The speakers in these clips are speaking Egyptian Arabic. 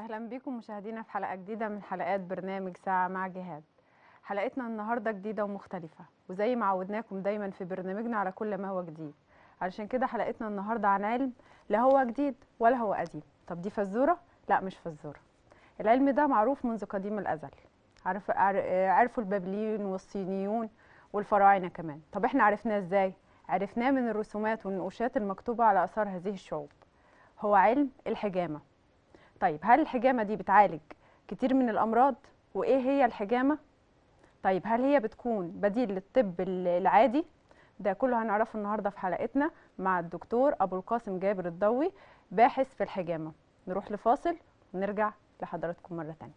اهلا بكم مشاهدينا في حلقه جديده من حلقات برنامج ساعه مع جهاد حلقتنا النهارده جديده ومختلفه وزي ما عودناكم دايما في برنامجنا على كل ما هو جديد علشان كده حلقتنا النهارده عن علم لا هو جديد ولا هو قديم طب دي فزوره لا مش فزوره العلم ده معروف منذ قديم الازل عرف عر- عرفوا البابليون والصينيون والفراعنه كمان طب احنا عرفناه ازاي عرفناه من الرسومات والنقوشات المكتوبه على اثار هذه الشعوب هو علم الحجامه طيب هل الحجامة دي بتعالج كتير من الأمراض؟ وإيه هي الحجامة؟ طيب هل هي بتكون بديل للطب ال- العادي؟ ده كله هنعرفه النهاردة في حلقتنا مع الدكتور أبو القاسم جابر الضوي باحث في الحجامة نروح لفاصل ونرجع لحضراتكم مرة تانية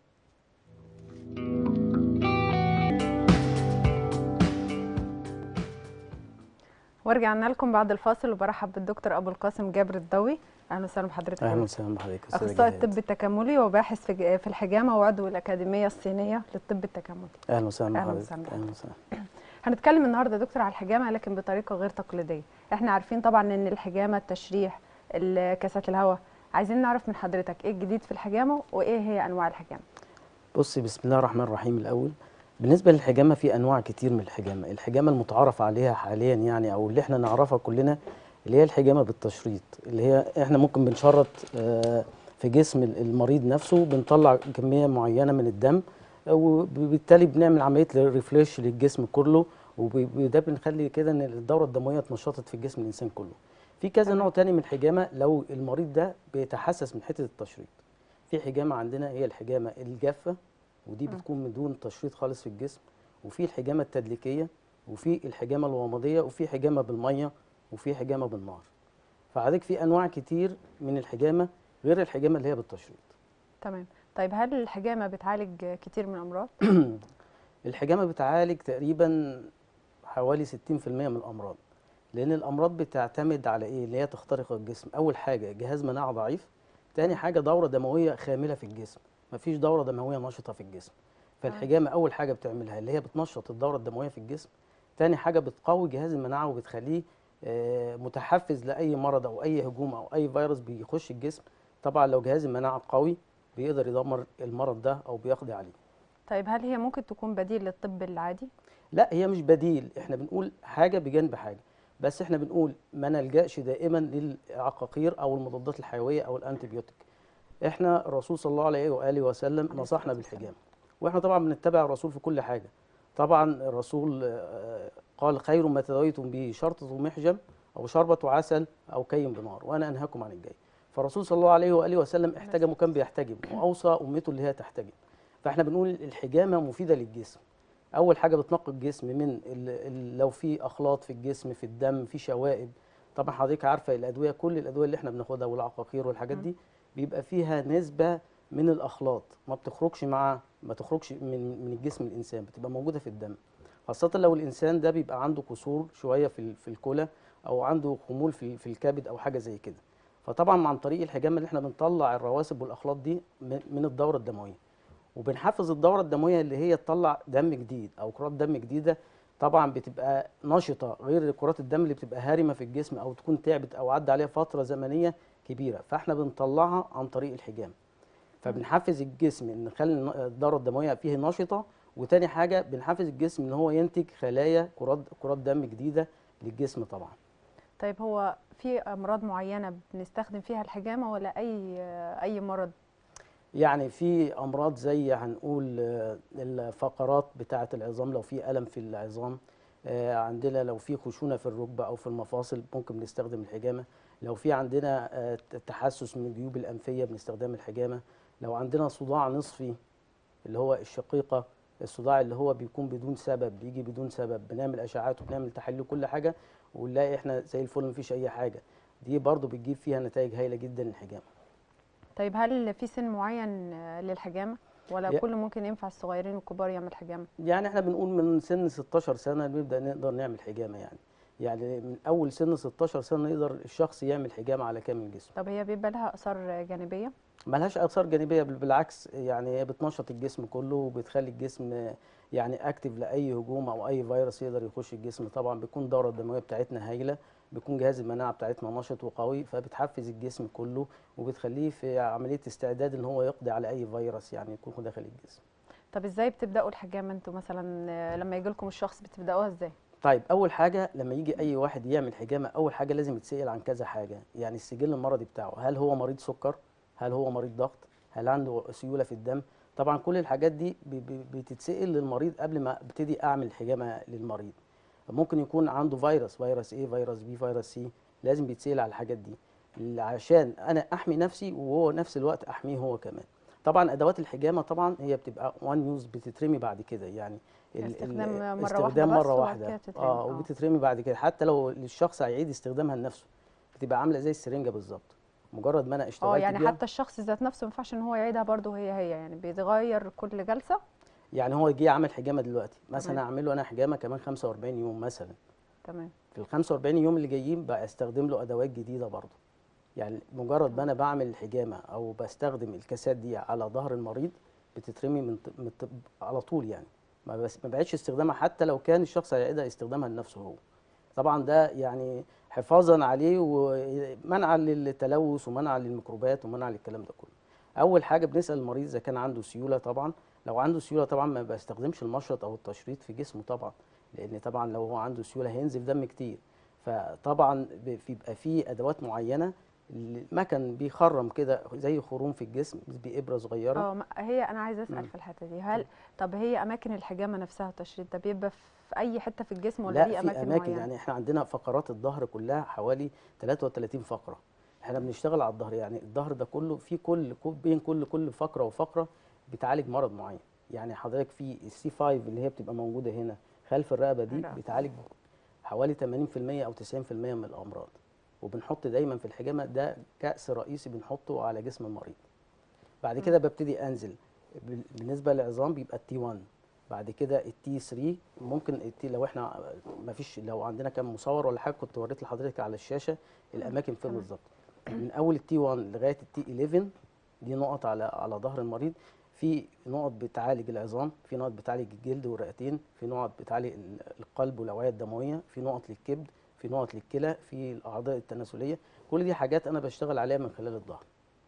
ورجعنا لكم بعد الفاصل وبرحب بالدكتور أبو القاسم جابر الضوي أهلا وسهلا بحضرتك يا اهلا دكتور. وسهلا بحضرتك أستاذة اخصائي جهاد. الطب التكاملي وباحث في ج- في الحجامه وعضو الاكاديميه الصينيه للطب التكاملي اهلا وسهلا أهلا بحضرتك وسهلا اهلا وسهلا هنتكلم النهارده يا دكتور على الحجامه لكن بطريقه غير تقليديه احنا عارفين طبعا ان الحجامه التشريح ال- كاسات الهواء عايزين نعرف من حضرتك ايه الجديد في الحجامه وايه هي انواع الحجامه بصي بسم الله الرحمن الرحيم الاول بالنسبه للحجامه في انواع كتير من الحجامه الحجامه المتعارف عليها حاليا يعني او اللي احنا نعرفها كلنا اللي هي الحجامه بالتشريط اللي هي احنا ممكن بنشرط آه، في جسم المريض نفسه بنطلع كميه معينه من الدم وبالتالي بنعمل عمليه ريفريش للجسم كله وده بنخلي كده ان الدوره الدمويه اتنشطت في جسم الانسان كله في كذا تمام. نوع تاني من الحجامه لو المريض ده بيتحسس من حته التشريط في حجامه عندنا هي الحجامه الجافه ودي مم. بتكون من دون تشريط خالص في الجسم وفي الحجامه التدليكيه وفي الحجامه الومضيه وفي حجامه بالميه وفي حجامه بالنار فعندك في انواع كتير من الحجامه غير الحجامه اللي هي بالتشريط تمام طيب هل الحجامه بتعالج كتير من الامراض الحجامه بتعالج تقريبا حوالي 60% من الامراض لان الامراض بتعتمد على ايه اللي هي تخترق الجسم اول حاجه جهاز مناعه ضعيف تاني حاجه دوره دمويه خامله في الجسم مفيش دوره دمويه نشطه في الجسم فالحجامه اول حاجه بتعملها اللي هي بتنشط الدوره الدمويه في الجسم تاني حاجه بتقوي جهاز المناعه وبتخليه آه، متحفز لاي مرض او اي هجوم او اي فيروس بيخش الجسم طبعا لو جهاز المناعه قوي بيقدر يدمر المرض ده او بيقضي عليه طيب هل هي ممكن تكون بديل للطب العادي لا هي مش بديل احنا بنقول حاجه بجانب حاجه بس احنا بنقول ما نلجاش دائما للعقاقير او المضادات الحيويه او الانتيبيوتيك احنا الرسول صلى الله عليه واله وسلم عليه نصحنا الصلاة والسلام. بالحجامه واحنا طبعا بنتبع الرسول في كل حاجه طبعا الرسول آه، قال خير ما تداويتم به شرطة محجم او شربة عسل او كي بنار وانا انهاكم عن الجاي فالرسول صلى الله عليه واله وسلم احتجم وكان بيحتجم واوصى امته اللي هي تحتجم فاحنا بنقول الحجامه مفيده للجسم اول حاجه بتنقي الجسم من ال ال لو في اخلاط في الجسم في الدم في شوائب طبعا حضرتك عارفه الادويه كل الادويه اللي احنا بناخدها والعقاقير والحاجات مم. دي بيبقى فيها نسبه من الاخلاط ما بتخرجش مع ما تخرجش من من الجسم الانسان بتبقى موجوده في الدم خاصه لو الانسان ده بيبقى عنده كسور شويه في ال- في الكلى او عنده خمول في في الكبد او حاجه زي كده فطبعا عن طريق الحجامه اللي احنا بنطلع الرواسب والاخلاط دي من من الدوره الدمويه وبنحفز الدوره الدمويه اللي هي تطلع دم جديد او كرات دم جديده طبعا بتبقى نشطه غير كرات الدم اللي بتبقى هارمه في الجسم او تكون تعبت او عدى عليها فتره زمنيه كبيره فاحنا بنطلعها عن طريق الحجامه فبنحفز الجسم ان نخلي الن- الدوره الدمويه فيه نشطه وتاني حاجه بنحفز الجسم ان هو ينتج خلايا كرات كرات دم جديده للجسم طبعا طيب هو في امراض معينه بنستخدم فيها الحجامه ولا اي اي مرض يعني في امراض زي هنقول آه، الفقرات بتاعه العظام لو في الم في العظام آه، عندنا لو في خشونه في الركبه او في المفاصل ممكن بنستخدم الحجامه لو في عندنا آه، تحسس من الجيوب الانفيه بنستخدم الحجامه لو عندنا صداع نصفي اللي هو الشقيقه الصداع اللي هو بيكون بدون سبب بيجي بدون سبب بنعمل اشعاعات وبنعمل تحاليل كل حاجه ونلاقي احنا زي الفل مفيش اي حاجه دي برضو بتجيب فيها نتائج هايله جدا الحجامه طيب هل في سن معين آه، للحجامه ولا يا- كله ممكن ينفع الصغيرين والكبار يعمل حجامه يعني احنا بنقول من سن 16 سنة نبدأ نقدر نعمل حجامة يعني يعني من أول سن 16 سنة يقدر الشخص يعمل حجامة على كامل جسمه طب هي بيبقى لها اثار جانبيه ملهاش آثار جانبية بل بالعكس يعني هي بتنشط الجسم كله وبتخلي الجسم يعني اكتف لأي هجوم أو أي فيروس يقدر يخش الجسم طبعا بيكون الدورة الدموية بتاعتنا هايلة بيكون جهاز المناعه بتاعتنا نشط وقوي فبتحفز الجسم كله وبتخليه في عمليه استعداد ان هو يقضي على اي فيروس يعني يكون داخل الجسم طب ازاي بتبداوا الحجامه انتوا مثلا آه، لما يجي لكم الشخص بتبداوها ازاي طيب اول حاجه لما يجي اي واحد يعمل حجامه اول حاجه لازم يتسال عن كذا حاجه يعني السجل المرضي بتاعه هل هو مريض سكر هل هو مريض ضغط هل عنده سيوله في الدم طبعا كل الحاجات دي ب- ب- بتتسال للمريض قبل ما ابتدي اعمل حجامه للمريض ممكن يكون عنده فيروس فيروس ايه فيروس بي فيروس سي لازم بيتسال على الحاجات دي عشان انا احمي نفسي وهو نفس الوقت احميه هو كمان طبعا ادوات الحجامه طبعا هي بتبقى وان يوز بتترمي بعد كده يعني ال- ال- استخدام مرة واحدة استخدام بس مره وبعد واحده كده تترمي. اه آه. وبتترمي بعد كده حتى لو الشخص هيعيد استخدامها لنفسه بتبقى عامله زي السرنجه بالظبط مجرد ما انا اه اشتغلت يعني بيها حتى الشخص ذات نفسه ما ينفعش ان هو يعيدها برضه هي هي يعني بيتغير كل جلسه يعني هو جه عمل حجامه دلوقتي مثلا تمام. اعمل له انا حجامه كمان 45 يوم مثلا تمام في ال 45 يوم اللي جايين بقى استخدم له ادوات جديده برضه يعني مجرد ما انا بعمل الحجامه او بستخدم الكاسات دي على ظهر المريض بتترمي من ط- من الطب على طول يعني ما بس ما بقتش استخدامها حتى لو كان الشخص هيعيدها استخدامها لنفسه هو طبعا ده يعني حفاظا عليه ومنعا للتلوث ومنعا للميكروبات ومنعا للكلام ده كله اول حاجه بنسال المريض اذا كان عنده سيوله طبعا لو عنده سيوله طبعا ما بستخدمش المشرط او التشريط في جسمه طبعا لان طبعا لو هو عنده سيوله هينزف دم كتير فطبعا ب- بيبقى في ادوات معينه المكن بيخرم كده زي خروم في الجسم بابره صغيره اه ما- هي انا عايزه اسال مم. في الحته دي هل طب هي اماكن الحجامه نفسها التشريط ده بيبقى في اي حته في الجسم ولا لا ليه في اماكن, اماكن معينه يعني احنا عندنا فقرات الظهر كلها حوالي 33 فقره احنا بنشتغل على الظهر يعني الظهر ده كله في كل كل- بين كل كل فقره وفقره بتعالج مرض معين يعني حضرتك في السي 5 اللي هي بتبقى موجوده هنا خلف الرقبه دي الرقبة. بتعالج حوالي 80% او 90% من الامراض وبنحط دايما في الحجامه ده كأس رئيسي بنحطه على جسم المريض بعد كده ببتدي انزل بال- بالنسبه للعظام بيبقى التي 1 بعد كده التي 3 ممكن التي لو احنا ما فيش لو عندنا كام مصور ولا حاجه كنت وريت لحضرتك على الشاشه الاماكن فين تمام. بالظبط من اول التي 1 لغايه التي 11 دي نقط على على ظهر المريض في نقط بتعالج العظام في نقط بتعالج الجلد والرئتين في نقط بتعالج ال- القلب والاوعيه الدمويه في نقط للكبد في نقط للكلى في الاعضاء التناسليه كل دي حاجات انا بشتغل عليها من خلال الظهر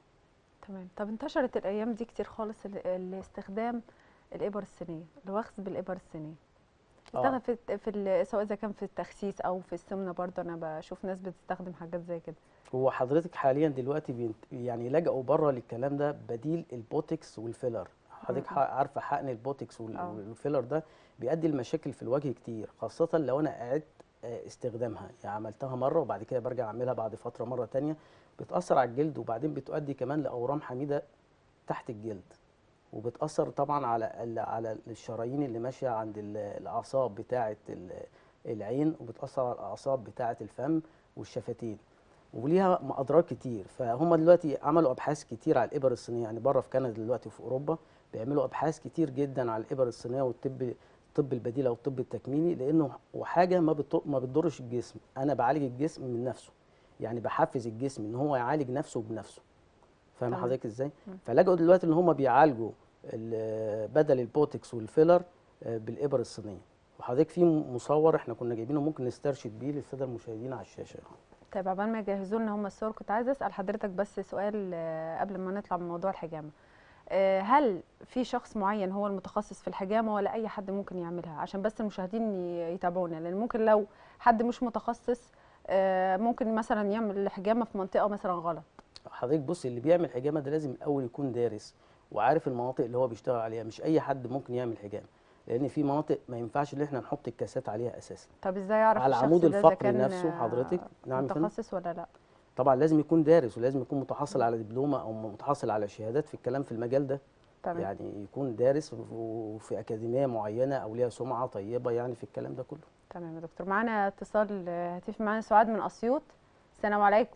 تمام طب انتشرت الايام دي كتير خالص ال- الاستخدام الابر الصينيه الوخز بالابر الصينيه آه. استخدم في, في ال- سواء اذا كان في التخسيس او في السمنه برضه انا بشوف ناس بتستخدم حاجات زي كده هو حضرتك حاليا دلوقتي بينت... يعني لجأوا بره للكلام ده بديل البوتكس والفيلر حضرتك مم. ح- عارفه حقن البوتكس وال... آه. والفيلر ده بيؤدي لمشاكل في الوجه كتير خاصة لو انا قعدت آه، استخدامها يعني عملتها مرة وبعد كده برجع اعملها بعد فترة مرة تانية بتأثر على الجلد وبعدين بتؤدي كمان لأورام حميدة تحت الجلد وبتأثر طبعا على ال- على الشرايين اللي ماشية عند ال- الأعصاب بتاعة ال- العين وبتأثر على الأعصاب بتاعة الفم والشفتين وليها م- اضرار كتير فهم دلوقتي عملوا ابحاث كتير على الابر الصينيه يعني بره في كندا دلوقتي وفي اوروبا بيعملوا ابحاث كتير جدا على الابر الصينيه والطب الطب البديل او الطب التكميلي لانه وحاجه ما بتط- ما بتضرش الجسم انا بعالج الجسم من نفسه يعني بحفز الجسم ان هو يعالج نفسه بنفسه فاهم تمام. حضرتك ازاي مم. فلجأوا دلوقتي ان هم بيعالجوا ال- بدل البوتكس والفيلر آه، بالابر الصينيه وحضرتك في مصور احنا كنا جايبينه ممكن نسترشد بيه للساده المشاهدين على الشاشه طيب عقبال ما يجهزوا لنا هم الصور كنت عايزه اسال حضرتك بس سؤال آه، قبل ما نطلع من موضوع الحجامه آه، هل في شخص معين هو المتخصص في الحجامه ولا اي حد ممكن يعملها عشان بس المشاهدين ي- يتابعونا لان ممكن لو حد مش متخصص آه، ممكن مثلا يعمل الحجامه في منطقه مثلا غلط حضرتك بص اللي بيعمل حجامه ده لازم الاول يكون دارس وعارف المناطق اللي هو بيشتغل عليها مش اي حد ممكن يعمل حجامه لان في مناطق ما ينفعش ان احنا نحط الكاسات عليها اساسا طب ازاي اعرف على الشخص العمود ده إذا الفقري كان، نفسه آه، حضرتك نعم يا فندم متخصص ولا لا طبعا لازم يكون دارس ولازم يكون متحصل على دبلومه او متحصل على شهادات في الكلام في المجال ده تمام يعني يكون دارس وفي اكاديميه معينه او ليها سمعه طيبه يعني في الكلام ده كله تمام يا دكتور معانا اتصال آه، هاتف معانا سعاد من اسيوط السلام عليكم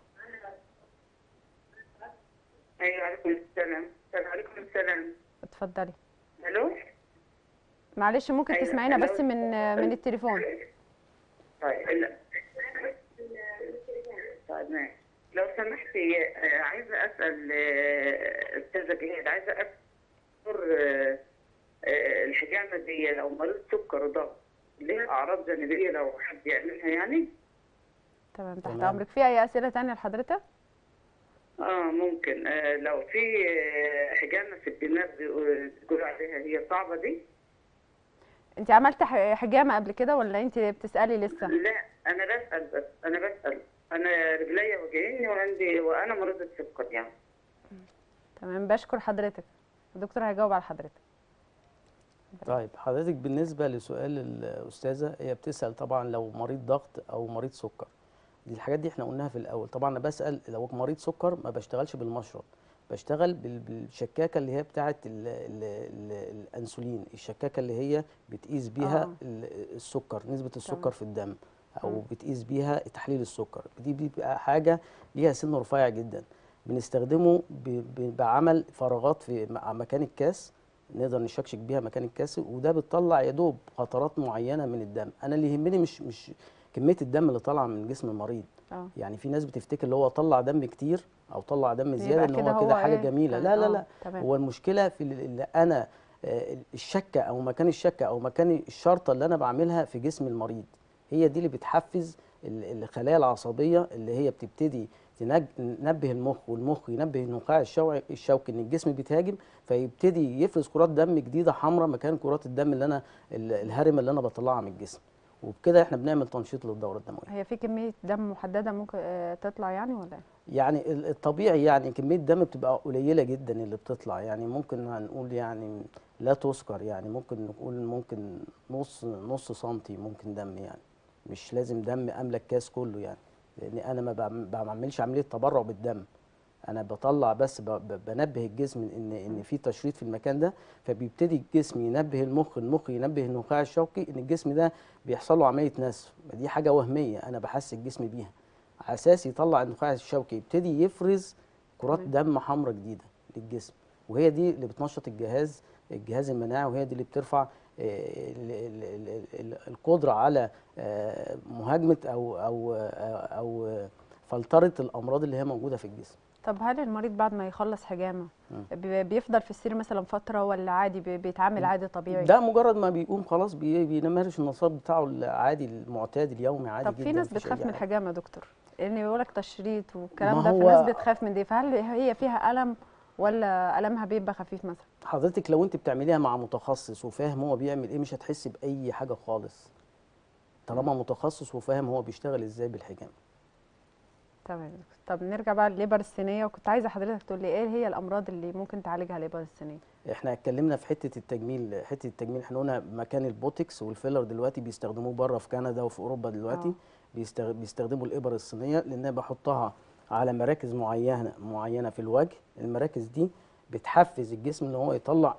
ايوه عليكم السلام السلام عليكم السلام اتفضلي الو معلش ممكن أيوة، تسمعينا ألو. بس من آه، من التليفون طيب لا. طيب ماشي لو سمحتي آه، عايزه اسال آه، استاذه جهاد عايزه اسال آه، آه، الحجامه دي لو مريض سكر وضغط ليها اعراض جانبيه لو حد يعملها يعني تمام تحت تمام. امرك في اي اسئله تانية لحضرتك اه ممكن آه لو في آه، حجامه في الدماغ بيقول- بيقولوا عليها هي صعبه دي انت عملت ح- حجامه قبل كده ولا انت بتسالي لسه لا انا بسال بس انا بسال انا رجليا وجعيني وعندي وانا مريضه سكر يعني تمام بشكر حضرتك الدكتور هيجاوب على حضرتك طيب حضرتك بالنسبة لسؤال الأستاذة هي بتسأل طبعا لو مريض ضغط أو مريض سكر دي الحاجات دي احنا قلناها في الأول طبعا أنا بسأل لو مريض سكر ما بشتغلش بالمشرط بشتغل بال- بالشكاكة اللي هي بتاعة ال ال ال الأنسولين الشكاكة اللي هي بتقيس بيها آه. ال- السكر نسبة تمام. السكر في الدم أو مم. بتقيس بيها تحليل السكر دي بيبقى حاجة ليها سن رفيع جدا بنستخدمه ب- ب- بعمل فراغات في مع مكان الكاس نقدر نشكشك بيها مكان الكاس وده بتطلع يا دوب قطرات معينه من الدم انا اللي يهمني مش مش كميه الدم اللي طالعه من جسم المريض اه يعني في ناس بتفتكر اللي هو طلع دم كتير او طلع دم زياده ان كده هو كده هو حاجه إيه؟ جميله تمام. لا لا آه، لا تمام. هو المشكله في ال- اللي انا آه، الشكه او مكان الشكه او مكان الشرطه اللي انا بعملها في جسم المريض هي دي اللي بتحفز ال- الخلايا العصبيه اللي هي بتبتدي تنج- تنبه المخ والمخ ينبه النخاع الشوعي الشوكي ان الجسم بيتهاجم فيبتدي يفرز كرات دم جديده حمراء مكان كرات الدم اللي انا ال- الهرمه اللي انا بطلعها من الجسم وبكده احنا بنعمل تنشيط للدوره الدمويه هي في كميه دم محدده ممكن آه، تطلع يعني ولا إيه؟ يعني ال- الطبيعي يعني كمية دم بتبقى قليلة جدا اللي بتطلع يعني ممكن هنقول يعني لا تذكر يعني ممكن نقول ممكن نص نص سنتي ممكن دم يعني مش لازم دم أملى الكاس كله يعني لأن أنا ما بعم- ما بعملش عملية تبرع بالدم أنا بطلع بس ب- ب- بنبه الجسم إن إن في تشريط في المكان ده فبيبتدي الجسم ينبه المخ المخ ينبه النخاع الشوكي إن الجسم ده بيحصل له عملية نسف دي حاجة وهمية أنا بحس الجسم بيها على اساس يطلع النخاع الشوكي يبتدي يفرز كرات دم حمراء جديده للجسم وهي دي اللي بتنشط الجهاز الجهاز المناعي وهي دي اللي بترفع آه، ال- ال- ال- ال- القدره على آه، مهاجمه او او آه، او آه، فلتره الامراض اللي هي موجوده في الجسم طب هل المريض بعد ما يخلص حجامه مم. بي- بيفضل في السرير مثلا فتره ولا عادي بي- بيتعامل عادي طبيعي ده مجرد ما بيقوم خلاص بي- بيمارس النشاط بتاعه العادي المعتاد اليومي عادي طب جدا في ناس مفيش بتخاف أي من حاجة. الحجامه يا دكتور لان بيقولك تشريط والكلام ما ده هو- فالناس بتخاف من دي فهل هي فيها الم ولا المها بيبقى خفيف مثلا حضرتك لو انت بتعمليها مع متخصص وفاهم هو بيعمل ايه مش هتحسي باي حاجه خالص طالما متخصص وفاهم هو بيشتغل ازاي بالحجام تمام طب نرجع بقى للإبر الصينيه وكنت عايزه حضرتك تقول لي ايه هي الامراض اللي ممكن تعالجها الإبر الصينيه احنا اتكلمنا في حته التجميل حته التجميل احنا قلنا مكان البوتكس والفيلر دلوقتي بيستخدموه بره في كندا وفي اوروبا دلوقتي آه. بيستغ... بيستخدموا الابر الصينيه لانها بحطها على مراكز معينه معينه في الوجه المراكز دي بتحفز الجسم ان هو يطلع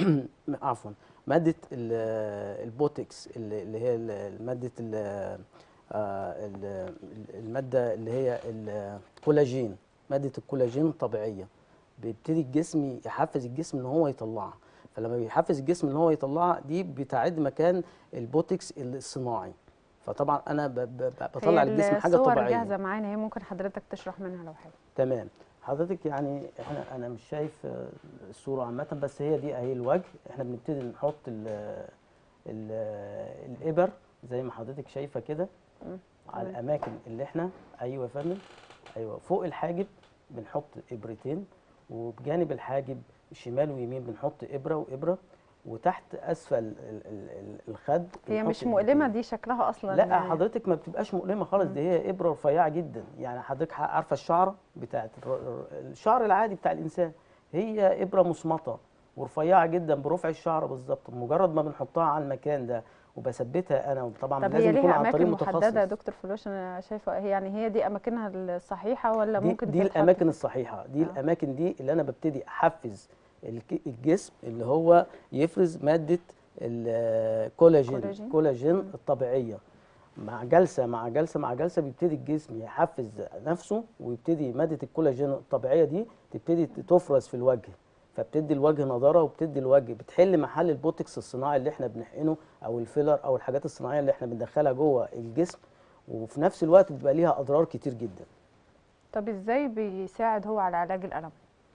عفوا ماده ال- البوتكس اللي اللي هي ال- ماده ال- آه، ال- الماده اللي هي الكولاجين ماده الكولاجين الطبيعيه بيبتدي الجسم يحفز الجسم ان هو يطلعها فلما بيحفز الجسم ان هو يطلعها دي بتعد مكان البوتكس الصناعي فطبعا انا ب- ب- ب- بطلع هي للجسم حاجه الصور طبيعيه جاهزه معانا هي ممكن حضرتك تشرح منها لو حابب تمام حضرتك يعني احنا انا مش شايف آه، الصوره عامه بس هي دي اهي الوجه احنا بنبتدي نحط ال ال الابر زي ما حضرتك شايفه كده مم. على تمام. الاماكن اللي احنا ايوه يا فندم ايوه فوق الحاجب بنحط ابرتين وبجانب الحاجب شمال ويمين بنحط ابره وابره وتحت اسفل ال- ال- ال- الخد هي بنحط مش مؤلمه إبرتين. دي شكلها اصلا لا يعني حضرتك ما بتبقاش مؤلمه خالص مم. دي هي ابره رفيعه جدا يعني حضرتك ح- عارفه الشعره بتاعت الر- الر- الشعر العادي بتاع الانسان هي ابره مصمطه ورفيعه جدا برفع الشعر بالظبط مجرد ما بنحطها على المكان ده وبثبتها انا وطبعا طب لازم هي يكون ليها عن طريق اماكن محدده يا متخصص دكتور فلوش انا شايفه هي يعني هي دي اماكنها الصحيحه ولا دي, ممكن دي تتحط الاماكن في- الصحيحه دي آه. الاماكن دي اللي انا ببتدي احفز الك- الجسم اللي هو يفرز ماده الكولاجين كولاجين. كولاجين مم. الطبيعيه مع جلسه مع جلسه مع جلسه بيبتدي الجسم يحفز نفسه ويبتدي ماده الكولاجين الطبيعيه دي تبتدي تفرز في الوجه فبتدي الوجه نضاره وبتدي الوجه بتحل محل البوتكس الصناعي اللي احنا بنحقنه او الفيلر او الحاجات الصناعيه اللي احنا بندخلها جوه الجسم وفي نفس الوقت بيبقى ليها اضرار كتير جدا طب ازاي بيساعد هو على علاج الالم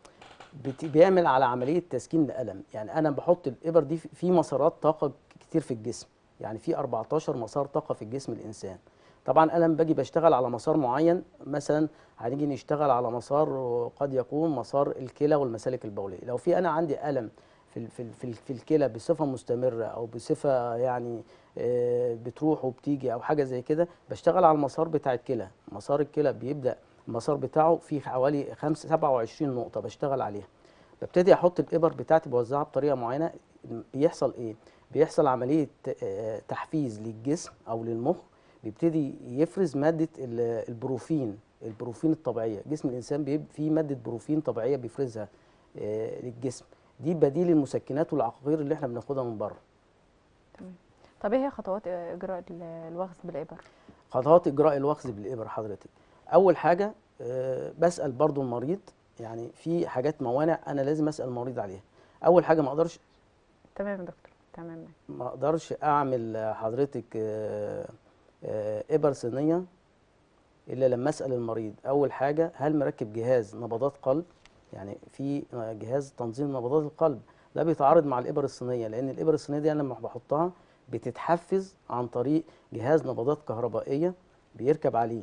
بت- بيعمل على عمليه تسكين الالم يعني انا بحط الابر دي في- في مسارات طاقه كتير في الجسم يعني في 14 مسار طاقه في الجسم الانسان طبعا انا لما باجي بشتغل على مسار معين مثلا هنيجي نشتغل على مسار قد يكون مسار الكلى والمسالك البوليه لو في انا عندي الم في ال- في ال- في ال- في الكلى بصفه مستمره او بصفه يعني آه، بتروح وبتيجي او حاجه زي كده بشتغل على المسار بتاع الكلى مسار الكلى بيبدا المسار بتاعه فيه حوالي 5 27 نقطه بشتغل عليها ببتدي احط الابر بتاعتي بوزعها بطريقه معينه بيحصل ايه بيحصل عمليه آه، تحفيز للجسم او للمخ بيبتدي يفرز ماده ال- البروفين البروفين الطبيعيه جسم الانسان بيبقى فيه ماده بروفين طبيعيه بيفرزها آه، للجسم دي بديل المسكنات والعقاقير اللي احنا بناخدها من بره طب ايه هي خطوات اجراء ال- الوغز بالابر خطوات اجراء الوخز بالابر حضرتك اول حاجه آه، بسال برضو المريض يعني في حاجات موانع انا لازم اسال المريض عليها اول حاجه ما اقدرش تمام يا دكتور تمام ما اقدرش اعمل آه، حضرتك آه، آه، ابر صينيه الا لما اسال المريض اول حاجه هل مركب جهاز نبضات قلب يعني في آه، جهاز تنظيم نبضات القلب ده بيتعارض مع الابر الصينيه لان الابر الصينيه دي انا لما بحطها بتتحفز عن طريق جهاز نبضات كهربائيه بيركب عليه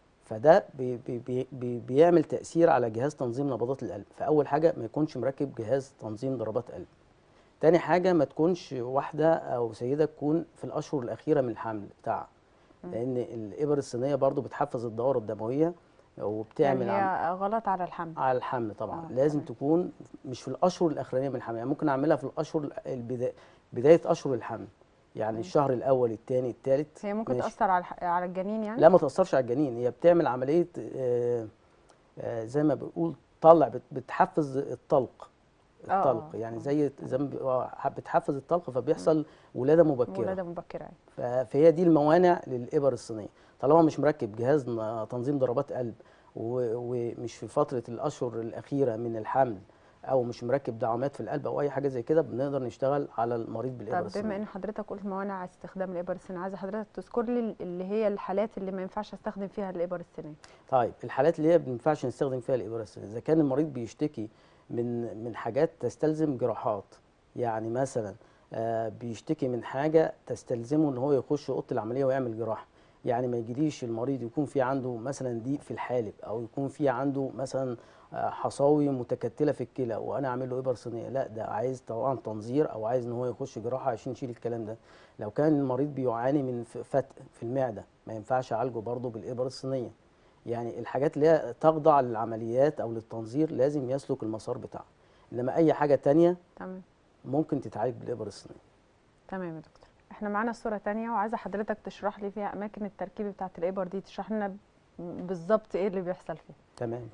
فده بي بي بي بي بيعمل تاثير على جهاز تنظيم نبضات القلب فاول حاجه ما يكونش مركب جهاز تنظيم ضربات قلب تاني حاجة ما تكونش واحدة أو سيدة تكون في الأشهر الأخيرة من الحمل بتاعها لأن الإبر الصينية برضو بتحفز الدورة الدموية وبتعمل يعني عم- هي غلط على الحمل على الحمل طبعا آه، لازم تمام. تكون مش في الأشهر الأخرانية من الحمل يعني ممكن أعملها في الأشهر البدا... بداية أشهر الحمل يعني الشهر الأول الثاني الثالث هي ممكن ماشي. تاثر على الح- على الجنين يعني لا ما تأثرش على الجنين هي بتعمل عملية آه، آه، زي ما بنقول طلع بت- بتحفز الطلق آه، الطلق آه، يعني آه. زي زي ما بي- آه، بتحفز الطلق فبيحصل ولادة مبكرة ولاده مبكره يعني. ف- فهي دي الموانع للإبر الصينية طالما مش مركب جهاز ن- تنظيم ضربات قلب و- ومش في فترة الأشهر الأخيرة من الحمل أو مش مركب دعامات في القلب أو أي حاجة زي كده بنقدر نشتغل على المريض بالإبر طب بما الصينية ان حضرتك قلت موانع استخدام الابر الصينيه عايزه حضرتك تذكر لي اللي هي الحالات اللي ما ينفعش استخدم فيها الابر الصينيه طيب الحالات اللي هي ما ينفعش نستخدم فيها الابره الصينيه اذا كان المريض بيشتكي من من حاجات تستلزم جراحات يعني مثلا آه بيشتكي من حاجه تستلزمه ان هو يخش اوضه العمليه ويعمل جراحه يعني ما يجيليش المريض يكون في عنده مثلا ضيق في الحالب او يكون في عنده مثلا آه، حصاوي متكتله في الكلى وانا اعمل له ابر صينيه لا ده عايز طبعا تنظير او عايز ان هو يخش جراحه عشان يشيل الكلام ده لو كان المريض بيعاني من ف- فتق في المعده ما ينفعش اعالجه برضه بالابر الصينيه يعني الحاجات اللي هي تخضع للعمليات او للتنظير لازم يسلك المسار بتاعها انما اي حاجه تانية تمام ممكن تتعالج بالابر الصينيه تمام يا دكتور احنا معانا صوره تانية وعايزه حضرتك تشرح لي فيها اماكن التركيب بتاعه الابر دي تشرح لنا ب- بالظبط ايه اللي بيحصل فيها تمام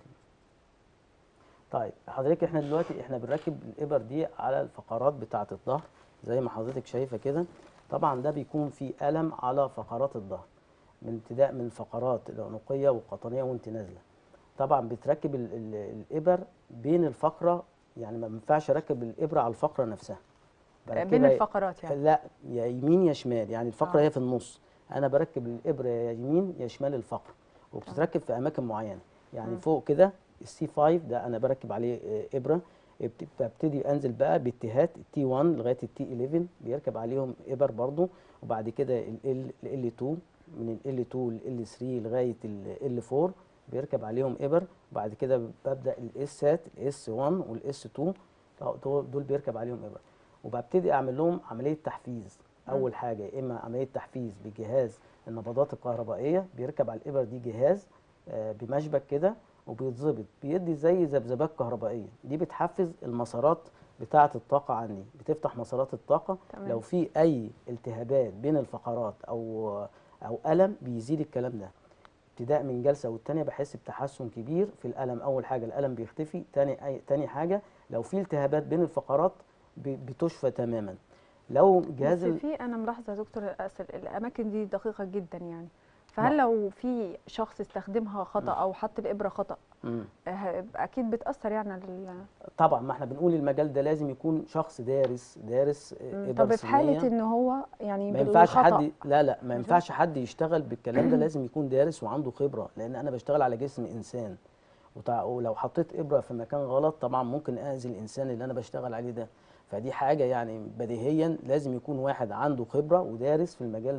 طيب حضرتك احنا دلوقتي احنا بنركب الابر دي على الفقرات بتاعه الظهر زي ما حضرتك شايفه كده طبعا ده بيكون فيه الم على فقرات الظهر من ابتداء من الفقرات العنقيه والقطنيه وانت نازله طبعا بتركب ال ال الابر بين الفقره يعني ما ينفعش اركب الابره على الفقره نفسها بين بركبها- الفقرات يعني لا يا يمين يا شمال يعني الفقره آه. هي في النص انا بركب الابره يا يمين يا شمال الفقره وبتتركب في اماكن معينه يعني مم. فوق كده السي 5 ده انا بركب عليه آه، ابره ابت- ببتدي انزل بقى باتهات التي 1 لغايه التي 11 بيركب عليهم ابر برضو وبعد كده ال ال 2 من ال 2 لل 3 لغايه ال 4 بيركب عليهم ابر وبعد كده ببدا الاس سات الاس 1 والاس 2 دول دول بيركب عليهم ابر وببتدي اعمل لهم عمليه تحفيز اول حاجه يا اما عمليه تحفيز بجهاز النبضات الكهربائيه بيركب على الابر دي جهاز آه، بمشبك كده وبيتظبط بيدي زي ذبذبات كهربائيه دي بتحفز المسارات بتاعه الطاقه عندي بتفتح مسارات الطاقه تمام. لو في اي التهابات بين الفقرات او او الم بيزيد الكلام ده ابتداء من جلسه والتانيه بحس بتحسن كبير في الالم اول حاجه الالم بيختفي تاني أي تاني حاجه لو في التهابات بين الفقرات ب- بتشفى تماما لو جهاز بس ال- في انا ملاحظه يا دكتور أصل الاماكن دي دقيقه جدا يعني فهل لو في شخص استخدمها خطا او حط الابره خطا مم. آه، اكيد بتاثر يعني على ال- طبعا ما احنا بنقول المجال ده لازم يكون شخص دارس دارس آه، مم. إبر طب في حاله صينية. ان هو يعني ما ينفعش بالخطأ حد لا لا ما ينفعش حد يشتغل بالكلام ده لازم يكون دارس وعنده خبره لان انا بشتغل على جسم انسان وتع- ولو حطيت ابره في مكان غلط طبعا ممكن اذي الانسان اللي انا بشتغل عليه ده فدي حاجه يعني بديهيا لازم يكون واحد عنده خبره ودارس في المجال ده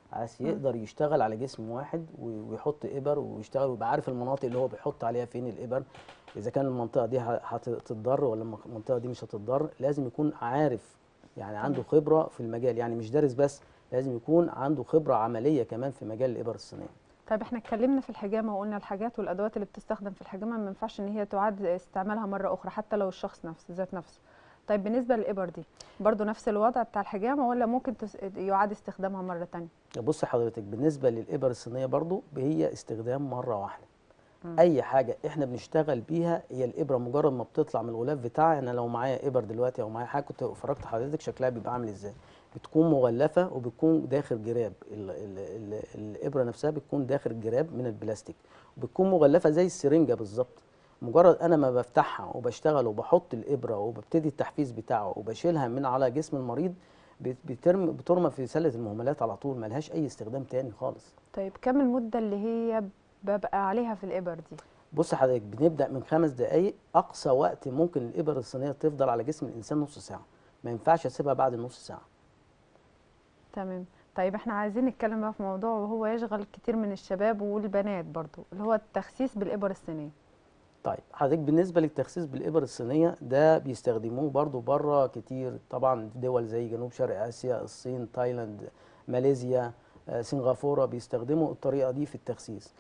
عايز يقدر يشتغل على جسم واحد و- ويحط ابر ويشتغل ويبقى عارف المناطق اللي هو بيحط عليها فين الابر اذا كان المنطقه دي ه- هتتضر ولا الم- المنطقه دي مش هتتضر لازم يكون عارف يعني عنده خبره في المجال يعني مش دارس بس لازم يكون عنده خبره عمليه كمان في مجال الابر الصينيه طيب احنا اتكلمنا في الحجامه وقلنا الحاجات والادوات اللي بتستخدم في الحجامه ما ينفعش ان هي تعاد استعمالها مره اخرى حتى لو الشخص نفسه ذات نفسه طيب بالنسبه للابر دي برضو نفس الوضع بتاع الحجامه ولا ممكن تس... يعاد استخدامها مره تانية بص حضرتك بالنسبه للابر الصينيه برضو هي استخدام مره واحده مم. اي حاجه احنا بنشتغل بيها هي الابره مجرد ما بتطلع من الغلاف بتاعها انا لو معايا ابر دلوقتي او معايا حاجه كنت فرجت حضرتك شكلها بيبقى عامل ازاي بتكون مغلفه وبتكون داخل جراب ال ال ال الابره نفسها بتكون داخل جراب من البلاستيك وبتكون مغلفه زي السرنجه بالظبط مجرد انا ما بفتحها وبشتغل وبحط الابره وببتدي التحفيز بتاعه وبشيلها من على جسم المريض بت- بترمي بترمى في سله المهملات على طول ملهاش اي استخدام تاني خالص طيب كم المده اللي هي ببقى عليها في الابر دي بص حضرتك بنبدا من خمس دقائق اقصى وقت ممكن الابر الصينيه تفضل على جسم الانسان نص ساعه ما ينفعش اسيبها بعد نص ساعه تمام طيب احنا عايزين نتكلم بقى في موضوع وهو يشغل كتير من الشباب والبنات برضو اللي هو التخسيس بالابر الصينيه طيب حضرتك بالنسبه للتخسيس بالابر الصينيه ده بيستخدموه برضو بره كتير طبعا في دول زي جنوب شرق اسيا الصين تايلاند ماليزيا آه، سنغافوره بيستخدموا الطريقه دي في التخسيس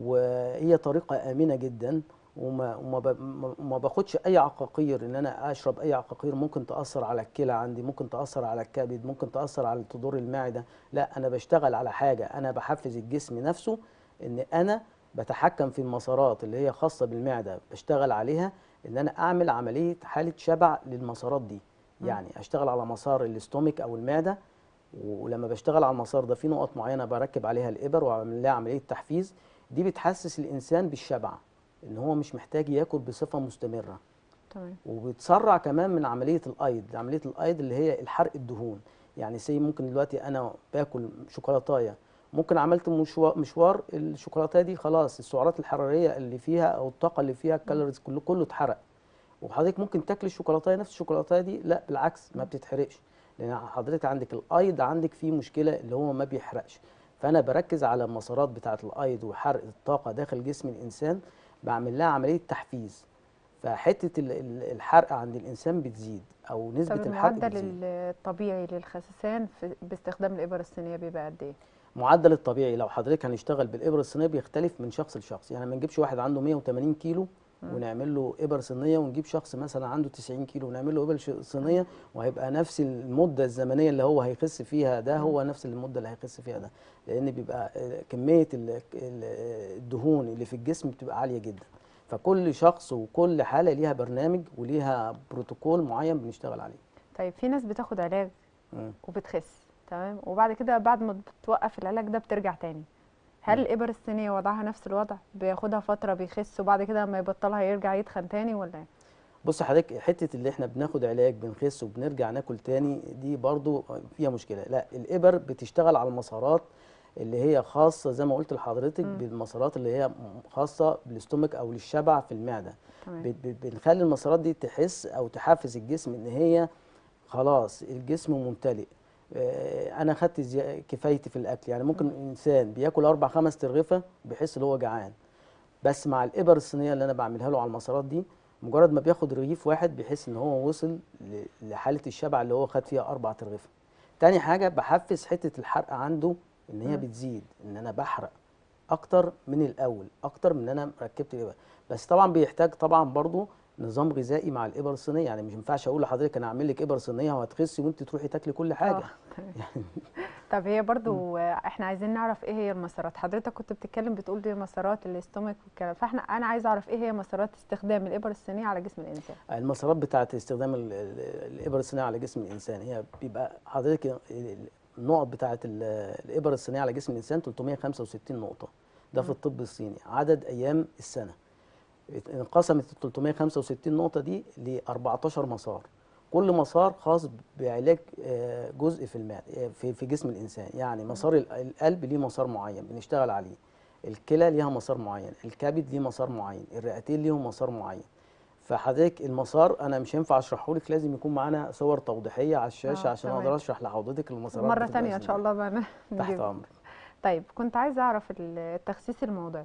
وهي طريقه امنه جدا وما وما ب- ما- ما باخدش اي عقاقير ان انا اشرب اي عقاقير ممكن تاثر على الكلى عندي ممكن تاثر على الكبد ممكن تاثر على تضر المعده لا انا بشتغل على حاجه انا بحفز الجسم نفسه ان انا بتحكم في المسارات اللي هي خاصه بالمعده بشتغل عليها ان انا اعمل عمليه حاله شبع للمسارات دي يعني اشتغل على مسار الاستومك او المعده ولما بشتغل على المسار ده في نقط معينه بركب عليها الابر واعمل لها عمليه تحفيز دي بتحسس الانسان بالشبع ان هو مش محتاج ياكل بصفه مستمره تمام وبتسرع كمان من عمليه الايض عمليه الايض اللي هي الحرق الدهون يعني سي ممكن دلوقتي انا باكل شوكولاتايه ممكن عملت مشوار, مشوار الشوكولاتايه دي خلاص السعرات الحراريه اللي فيها او الطاقه اللي فيها الكالوريز كله كله اتحرق وحضرتك ممكن تاكل الشوكولاتايه نفس الشوكولاتايه دي لا بالعكس ما بتتحرقش لان حضرتك عندك الايض عندك فيه مشكله اللي هو ما بيحرقش فانا بركز على المسارات بتاعه الايض وحرق الطاقه داخل جسم الانسان بعمل لها عمليه تحفيز فحته ال- ال- الحرق عند الانسان بتزيد او نسبه طب الحرق المعدل بتزيد الطبيعي للخسسان في باستخدام الابر الصينيه بيبقى قد ايه معدل الطبيعي لو حضرتك هنشتغل بالابره الصينيه بيختلف من شخص لشخص يعني ما نجيبش واحد عنده 180 كيلو ونعمل له ابر صينيه ونجيب شخص مثلا عنده 90 كيلو ونعمل له ابر ش- صينيه وهيبقى نفس المده الزمنيه اللي هو هيخس فيها ده هو نفس المده اللي هيخس فيها ده لان بيبقى آه، كميه ال- ال- الدهون اللي في الجسم بتبقى عاليه جدا فكل شخص وكل حاله ليها برنامج وليها بروتوكول معين بنشتغل عليه طيب في ناس بتاخد علاج مم. وبتخس تمام وبعد كده بعد ما بتوقف العلاج ده بترجع تاني هل الابر الصينيه وضعها نفس الوضع بياخدها فتره بيخس وبعد كده لما يبطلها يرجع يتخن تاني ولا ايه بص حضرتك حته اللي احنا بناخد علاج بنخس وبنرجع ناكل تاني دي برضو فيها مشكله لا الابر بتشتغل على المسارات اللي هي خاصه زي ما قلت لحضرتك مم. بالمسارات اللي هي خاصه بالاستومك او للشبع في المعده تمام بت- بت- بنخلي المسارات دي تحس او تحفز الجسم ان هي خلاص الجسم ممتلئ آه، انا خدت زي- كفايتي في الاكل يعني ممكن انسان بياكل اربع خمس ترغيفه بيحس ان هو جعان بس مع الابر الصينيه اللي انا بعملها له على المسارات دي مجرد ما بياخد رغيف واحد بيحس ان هو وصل ل- لحاله الشبع اللي هو خد فيها اربع ترغيفه تاني حاجه بحفز حته الحرق عنده ان هي مم. بتزيد ان انا بحرق اكتر من الاول اكتر من ان انا ركبت الابر بس طبعا بيحتاج طبعا برضو نظام غذائي مع الابر الصينيه يعني مش ينفعش اقول لحضرتك انا هعمل لك ابر صينيه وهتخسي وانت تروحي تاكلي كل حاجه آه، تمام. طب هي برضو آه، احنا عايزين نعرف ايه هي المسارات حضرتك كنت بتتكلم بتقول دي مسارات الاستومك والكلام فاحنا انا عايزه اعرف ايه هي مسارات استخدام الابر الصينيه على جسم الانسان المسارات بتاعه استخدام ال- ال- الابر الصينيه على جسم الانسان هي بيبقى حضرتك ال- ال- النقط بتاعه ال- الابر الصينيه على جسم الانسان 365 نقطه ده في الطب الصيني عدد ايام السنه انقسمت ال 365 نقطه دي ل 14 مسار كل مسار خاص بعلاج آه، جزء في المعده آه، في في جسم الانسان يعني مسار ال- القلب ليه مسار معين بنشتغل عليه الكلى ليها مسار معين الكبد ليه مسار معين الرئتين ليهم مسار معين فحضرتك المسار انا مش هينفع اشرحه لك لازم يكون معانا صور توضيحيه على الشاشه آه، عشان تمام. اقدر اشرح لحضرتك المسارات مره بتبقى تانية ان إزاي. شاء الله بقى تحت نجيب امرك طيب كنت عايزه اعرف ال- التخسيس الموضعي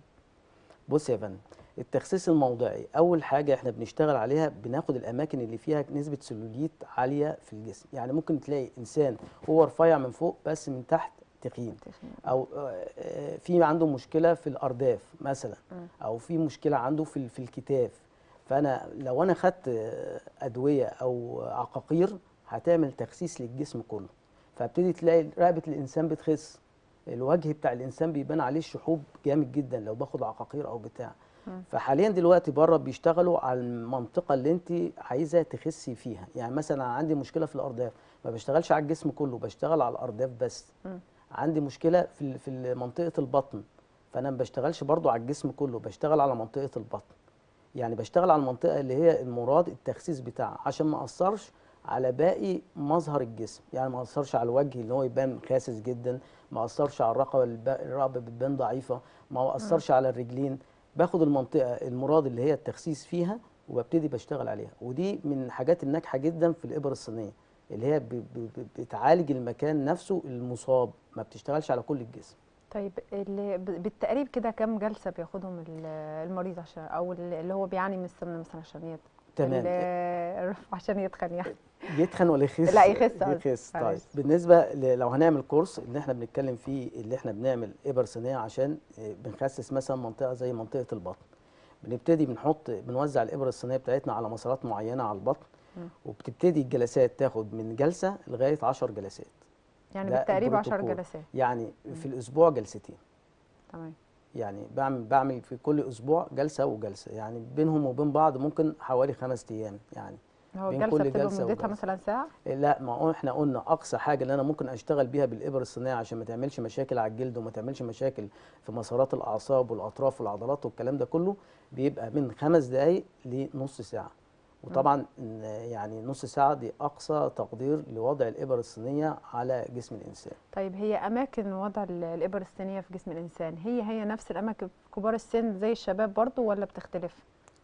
بص يا فندم التخسيس الموضعي اول حاجه احنا بنشتغل عليها بناخد الاماكن اللي فيها نسبه سلوليت عاليه في الجسم يعني ممكن تلاقي انسان هو رفيع من فوق بس من تحت تخين او آه، آه، في عنده مشكله في الارداف مثلا مم. او في مشكله عنده في ال- في الكتاف فانا لو انا خدت آه، ادويه او عقاقير هتعمل تخسيس للجسم كله فابتدي تلاقي رقبه الانسان بتخس الوجه بتاع الانسان بيبان عليه الشحوب جامد جدا لو باخد عقاقير او بتاع مم. فحاليا دلوقتي بره بيشتغلوا على المنطقه اللي انت عايزه تخسي فيها يعني مثلا أنا عندي مشكله في الارداف ما بشتغلش على الجسم كله بشتغل على الارداف بس مم. عندي مشكله في ال- في منطقه البطن فانا ما بشتغلش برضو على الجسم كله بشتغل على منطقه البطن يعني بشتغل على المنطقه اللي هي المراد التخسيس بتاعها عشان ما اثرش على باقي مظهر الجسم يعني ما اثرش على الوجه اللي هو يبان خاسس جدا ما اثرش على الرقبه الب- الرقبه بتبان ضعيفه ما اثرش على الرجلين باخد المنطقه المراد اللي هي التخسيس فيها وببتدي بشتغل عليها ودي من الحاجات الناجحه جدا في الابر الصينيه اللي هي ب- ب- ب- بتعالج المكان نفسه المصاب ما بتشتغلش على كل الجسم طيب اللي ب- بالتقريب كده كام جلسه بياخدهم ال- المريض عشان او ال- اللي هو بيعاني من السمنه مثلا عشان يت... تمام ال- عشان يتخن يعني يتخن ولا يخس لا، يخس قصدي. يخس طيب معلش. بالنسبه ل- لو هنعمل كورس اللي احنا بنتكلم فيه اللي احنا بنعمل ابر صينيه عشان آه، بنخسس مثلا منطقه زي منطقه البطن بنبتدي بنحط بنوزع الابر الصينيه بتاعتنا على مسارات معينه على البطن مم. وبتبتدي الجلسات تاخد من جلسه لغايه 10 جلسات يعني ده بالتقريب 10 البروتوكول. جلسات يعني في الاسبوع جلستين تمام يعني بعمل بعمل في كل اسبوع جلسه وجلسه يعني بينهم وبين بعض ممكن حوالي خمس ايام يعني هو بين الجلسه كل بتبقى جلسة مدتها وجلسة. مثلا ساعه لا ما هو احنا قلنا اقصى حاجه اللي انا ممكن اشتغل بيها بالابر الصينيه عشان ما تعملش مشاكل على الجلد وما تعملش مشاكل في مسارات الاعصاب والاطراف والعضلات والكلام ده كله بيبقى من خمس دقائق لنص ساعه وطبعا إن يعني نص ساعه دي اقصى تقدير لوضع الابر الصينيه على جسم الانسان طيب هي اماكن وضع ال- الابر الصينيه في جسم الانسان هي هي نفس الاماكن في كبار السن زي الشباب برضو ولا بتختلف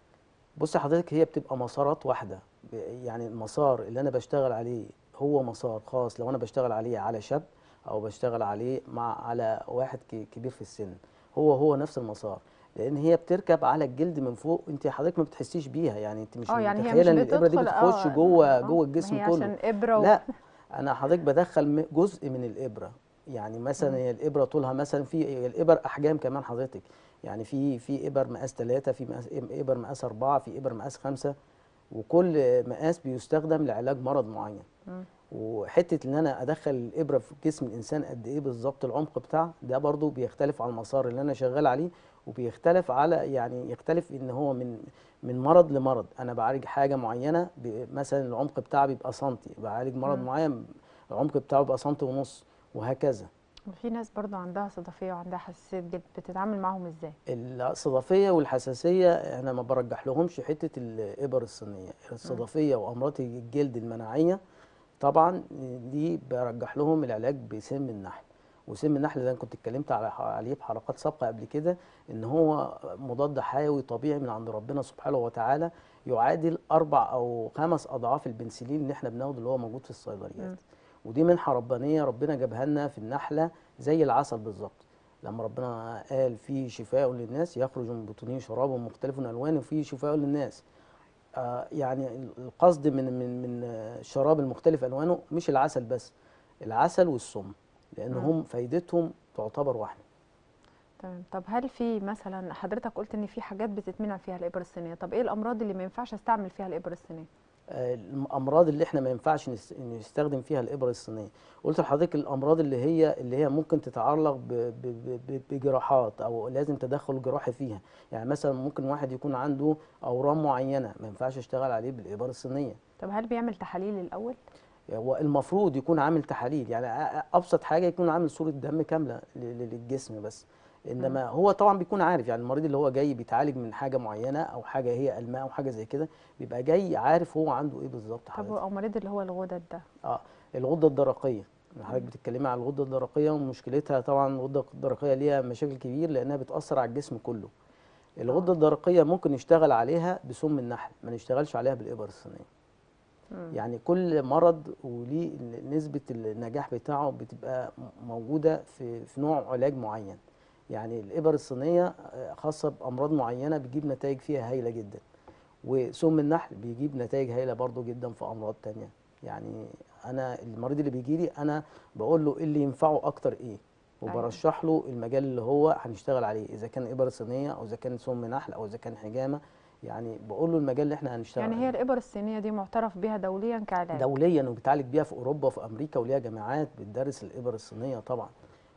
بص حضرتك هي بتبقى مسارات واحده ب- يعني المسار اللي انا بشتغل عليه هو مسار خاص لو انا بشتغل عليه على شاب او بشتغل عليه مع على واحد ك- كبير في السن هو هو نفس المسار لان هي بتركب على الجلد من فوق انت حضرتك ما بتحسيش بيها يعني انت مش اه يعني هي مش متخيله ان الابره دي بتدخل بتخش اه جوه آه، جوه ما الجسم هي كله عشان ابره و... لا انا حضرتك بدخل م- جزء من الابره يعني مثلا مم. هي الابره طولها مثلا في الابر احجام كمان حضرتك يعني في في ابر مقاس ثلاثة في مقاس ابر مقاس أربعة في ابر مقاس خمسة وكل مقاس بيستخدم لعلاج مرض معين مم. وحته ان انا ادخل الابره في جسم الانسان قد ايه بالظبط العمق بتاعها ده برضو بيختلف على المسار اللي انا شغال عليه وبيختلف على يعني يختلف ان هو من من مرض لمرض انا بعالج حاجه معينه ب- مثلا العمق بتاعها بيبقى سنتي بعالج مرض مم. معين العمق بتاعه بيبقى سنتي ونص وهكذا وفي ناس برضو عندها صدفيه وعندها حساسيه جلد بتتعامل معاهم ازاي الصدفيه والحساسيه انا ما برجح لهمش حته الابر الصينيه الصدفيه وامراض الجلد المناعيه طبعا دي برجح لهم العلاج بسم النحل وسم النحل ده انا كنت اتكلمت على عليه في حلقات سابقه قبل كده ان هو مضاد حيوي طبيعي من عند ربنا سبحانه وتعالى يعادل اربع او خمس اضعاف البنسلين اللي احنا بناخده اللي هو موجود في الصيدليات مم. ودي منحه ربانيه ربنا جابها لنا في النحله زي العسل بالظبط لما ربنا قال في شفاء للناس يخرج من بطونه شراب مختلف الوانه وفيه شفاء للناس آه يعني القصد من من من آه، الشراب المختلف الوانه مش العسل بس العسل والسم لان مم. هم فايدتهم تعتبر واحده تمام طب هل في مثلا حضرتك قلت ان في حاجات بتتمنع فيها الابر الصينيه طب ايه الامراض اللي ما ينفعش استعمل فيها الابر الصينيه آه، الامراض اللي احنا ما ينفعش نس- نستخدم فيها الابره الصينيه قلت لحضرتك الامراض اللي هي اللي هي ممكن تتعلق ب- ب- ب- بجراحات او لازم تدخل جراحي فيها يعني مثلا ممكن واحد يكون عنده اورام معينه ما ينفعش اشتغل عليه بالابره الصينيه طب هل بيعمل تحاليل الاول هو المفروض يكون عامل تحاليل يعني أ- أ- ابسط حاجه يكون عامل صوره دم كامله ل- ل- للجسم بس انما هو طبعا بيكون عارف يعني المريض اللي هو جاي بيتعالج من حاجه معينه او حاجه هي الماء او حاجه زي كده بيبقى جاي عارف هو عنده ايه بالظبط طب حضرتك او مريض اللي هو الغدد ده اه الغده الدرقيه حضرتك بتتكلمي على الغده الدرقيه ومشكلتها طبعا الغده الدرقيه ليها مشاكل كبير لانها بتاثر على الجسم كله الغده الدرقيه ممكن نشتغل عليها بسم النحل ما نشتغلش عليها بالابر الصينيه مم. يعني كل مرض وليه نسبة النجاح بتاعه بتبقى م- موجودة في في نوع علاج معين يعني الإبر الصينية آه، خاصة بأمراض معينة بتجيب نتائج فيها هايلة جدا وسم النحل بيجيب نتائج هايلة برضو جدا في أمراض تانية يعني أنا المريض اللي بيجي لي أنا بقول له إيه اللي ينفعه أكتر إيه أيوة. وبرشح له المجال اللي هو هنشتغل عليه إذا كان إبر صينية أو إذا كان سم نحل أو إذا كان حجامة يعني بقول له المجال اللي احنا هنشتغل يعني عليه هي الإبر الصينية دي معترف بها دوليا كعلاج دوليا وبتعالج بيها في اوروبا وفي امريكا وليها جامعات بتدرس الابر الصينيه طبعا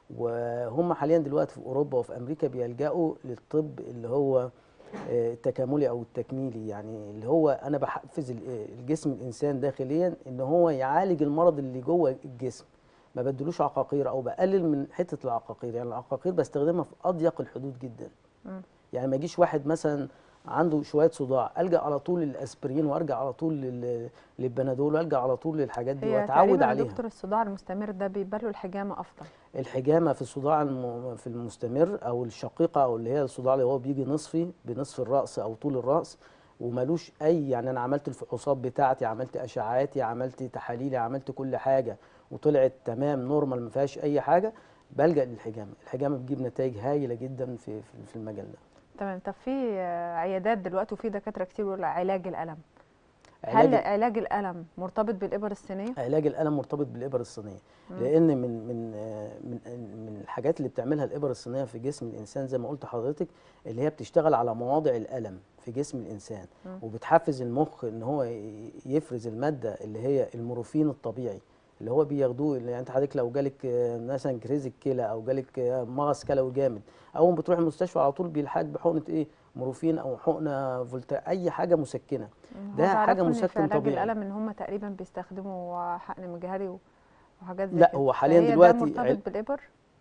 وهم حاليا دلوقتي في اوروبا وفي امريكا بيلجأوا للطب اللي هو آه، التكاملي او التكميلي يعني اللي هو انا بحفز ال- آه، الجسم الانسان داخليا ان هو يعالج المرض اللي جوه الجسم ما بدلوش عقاقير او بقلل من حته العقاقير يعني العقاقير بستخدمها في اضيق الحدود جدا مم. يعني ما يجيش واحد مثلا عنده شويه صداع الجا على طول للاسبرين وارجع على طول لل- للبنادول والجا على طول للحاجات دي هي واتعود تقريبا عليها دكتور الصداع المستمر ده بيبقى له الحجامة أفضل الحجامه في الصداع الم... في المستمر او الشقيقه او اللي هي الصداع اللي هو بيجي نصفي بنصف الراس او طول الراس وملوش اي يعني انا عملت الفحوصات بتاعتي عملت اشعاعاتي عملت تحاليلي عملت كل حاجه وطلعت تمام نورمال ما فيهاش اي حاجه بلجأ للحجامه الحجامه بتجيب نتائج هايله جدا في في في المجال ده تمام طب في آه، عيادات دلوقتي وفي دكاترة كتير بيقولوا علاج الألم علاج هل علاج الألم مرتبط بالإبر الصينية؟ علاج الالم مرتبط بالابر الصينيه مم. لان من من آه، من من الحاجات اللي بتعملها الابر الصينيه في جسم الانسان زي ما قلت لحضرتك اللي هي بتشتغل على مواضع الالم في جسم الانسان مم. وبتحفز المخ ان هو ي- يفرز الماده اللي هي المورفين الطبيعي اللي هو بياخدوه اللي يعني انت حضرتك لو جالك آه، مثلا كريز الكلى او جالك آه، مغص كلوي جامد اول ما بتروح المستشفى على طول بيلحقك بحقنه ايه مورفين او حقنه فولتا اي حاجه مسكنه مم. ده هو حاجة تعرفوا إن في مسكن علاج طبيعي. الألم إن هم تقريبا بيستخدموا حقن مجهري و- وحاجات زي لا، كده هو حالياً فهي دلوقتي ده مرتبط عل- بالإبر؟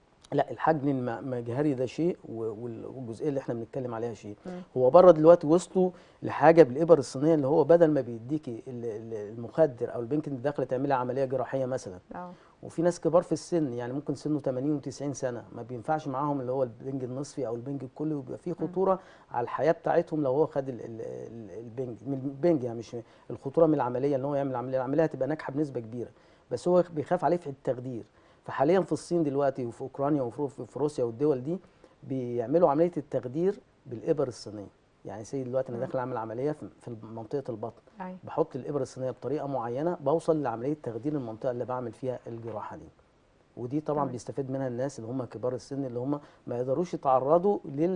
لا الحجم المجهري ده شيء و- وال- والجزئيه اللي احنا بنتكلم عليها شيء مم. هو بره دلوقتي وصلوا لحاجه بالابر الصينيه اللي هو بدل ما بيديكي ال- ال- المخدر او البنك انت داخله تعملي عمليه جراحيه مثلا اه وفي ناس كبار في السن يعني ممكن سنه 80 و90 سنه ما بينفعش معاهم اللي هو البنج النصفي او البنج الكلي وبيبقى فيه خطوره على الحياه بتاعتهم لو هو خد ال- ال- ال- البنج من البنج يعني مش الخطوره من العمليه ان هو يعمل العمليه العمليه هتبقى ناجحه بنسبه كبيره بس هو بيخاف عليه في التخدير فحاليا في الصين دلوقتي وفي اوكرانيا وفي في- في روسيا والدول دي بيعملوا عمليه التخدير بالابر الصينيه يعني سيد دلوقتي انا مم. داخل اعمل عمليه في في منطقه البطن أيوة. بحط الابره الصينيه بطريقه معينه بوصل لعمليه تخدير المنطقه اللي بعمل فيها الجراحه دي ودي طبعا تمام. بيستفيد منها الناس اللي هم كبار السن اللي هم ما يقدروش يتعرضوا